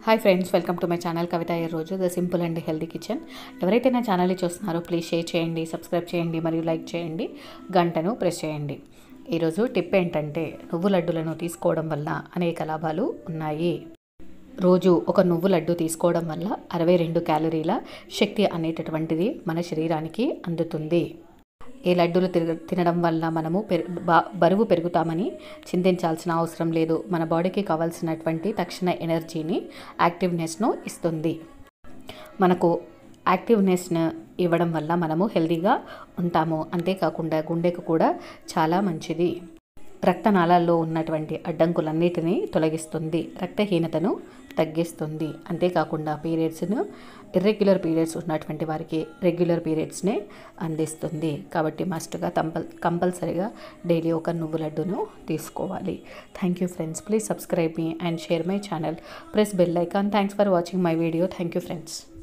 hi friends welcome to my channel Kavitha ఈ రోజు the simple and healthy kitchen ఎవరైతే నా ఛానల్ని చూస్తున్నారో ప్లీజ్ షేర్ చేయండి సబ్స్క్రైబ్ చేయండి మరియు లైక్ చేయండి గంటను ప్రెస్ చేయండి ఈరోజు టిప్ ఏంటంటే నువ్వు లడ్డులను తీసుకోవడం వల్ల అనేక లాభాలు ఉన్నాయి రోజు ఒక నువ్వు లడ్డు తీసుకోవడం వల్ల అరవై రెండు క్యాలరీల శక్తి అనేటటువంటిది మన శరీరానికి అందుతుంది ఈ లడ్డూలు తిరగ తినడం వల్ల మనము పెరు బా- బరువు పెరుగుతామని చింతించాల్సిన అవసరం లేదు మన బాడీకి కావాల్సినటువంటి తక్షణ ఎనర్జీని యాక్టివ్నెస్ను ఇస్తుంది మనకు యాక్టివ్నెస్ను ఇవ్వడం వల్ల మనము హెల్తీగా ఉంటాము అంతేకాకుండా గుండెకు కూడా చాలా మంచిది రక్తనాళాల్లో ఉన్నటువంటి అడ్డంకులన్నిటినీ తొలగిస్తుంది రక్తహీనతను తగ్గిస్తుంది అంతేకాకుండా పీరియడ్స్ను ఇర్రెగ్యులర్ పీరియడ్స్ ఉన్నటువంటి వారికి రెగ్యులర్ పీరియడ్స్నే అందిస్తుంది కాబట్టి మస్ట్గా కంపల్ కంపల్సరీగా డైలీ ఒక నువ్వు లడ్డును తీసుకోవాలి thank you friends please subscribe me and share my channel press bell icon thanks for watching my video thank you friends